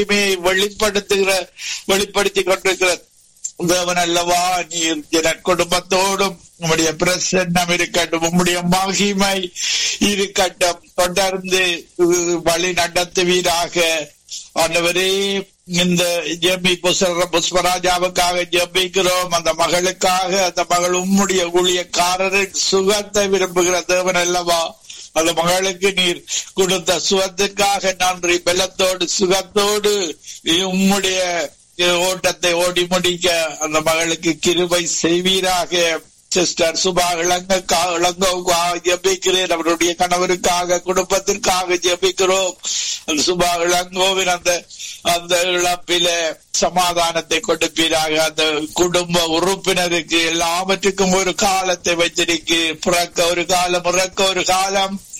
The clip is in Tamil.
மகிமையை வெளிப்படுத்துகிற வெளிப்படுத்திக் கொண்டிருக்கிற தேவன் அல்லவா நீர் என் குடும்பத்தோடும் உம்முடைய பிரசன்னம் இருக்கட்டும் உம்முடைய மகிமை இருக்கட்டும் தொடர்ந்து அஹ், வழி நடத்துவீராக ஆண்டவரே இந்த ஜெபி புஷ்ப புஷ்பராஜாவுக்காக ஜெபிக்கிறோம் அந்த மகளுக்காக அந்த மகள் உம்முடைய ஊழியக்காரரின் சுகத்தை விரும்புகிற தேவன் அல்லவா அந்த மகளுக்கு நீர் கொடுத்த சுகத்துக்காக நன்றி பலத்தோடு சுகத்தோடு உம்முடைய ஓட்டத்தை ஓடி முடிக்க அந்த மகளுக்கு கிருபை செய்வீராக சிஸ்டர் சுபா இளங்கக்கா இளங்கோவுக்காக ஜெபிக்கிறேன் அவருடைய கணவருக்காக குடும்பத்திற்காக ஜெபிக்கிறோம் அந்த சுபா இளங்கோவின் அந்த அந்த இழப்பில சமாதானத்தை கொடுப்பீராக அந்த குடும்ப உறுப்பினருக்கு எல்லாவற்றுக்கும் ஒரு காலத்தை வச்சிருக்கு பிறக்க ஒரு காலம் இறக்க ஒரு காலம்